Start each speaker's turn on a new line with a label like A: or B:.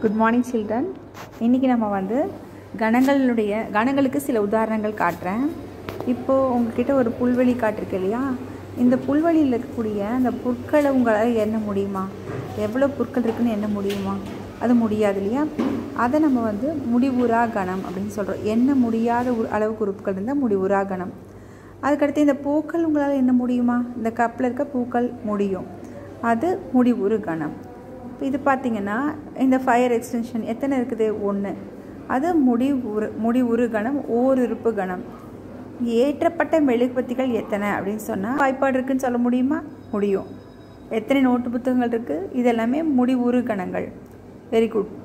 A: good morning children இன்றைக்கி நம்ம வந்து கணங்களுடைய கணங்களுக்கு சில உதாரணங்கள் காட்டுறேன் இப்போது உங்ககிட்ட ஒரு புல்வெளி காட்டிருக்கு இல்லையா இந்த புல்வெளியில் இருக்கக்கூடிய அந்த புற்களை உங்களால் எண்ண முடியுமா எவ்வளோ புற்கள் இருக்குன்னு எண்ண முடியுமா அது முடியாது இல்லையா அதை நம்ம வந்து முடிவுறா கணம் அப்படின்னு சொல்கிறோம் எண்ண முடியாத ஒரு அளவுக்கு உறுப்புகள் இருந்தால் முடிவுறா கணம் அதுக்கடுத்து இந்த பூக்கள் உங்களால் என்ன முடியுமா இந்த கப்பில் இருக்க பூக்கள் முடியும் அது முடிவுறு கணம் இப்போ இது பார்த்திங்கன்னா இந்த ஃபயர் எக்ஸ்டென்ஷன் எத்தனை இருக்குது ஒன்று அது முடிவுறு முடிவுறு கணம் ஓருறுப்பு கணம் ஏற்றப்பட்ட மெழுகுபத்திகள் எத்தனை அப்படின்னு சொன்னால் வாய்ப்பாடு இருக்குன்னு சொல்ல முடியுமா முடியும் எத்தனை நோட்டு புத்தகங்கள் இருக்குது இது எல்லாமே முடிவுறு கணங்கள் வெரி குட்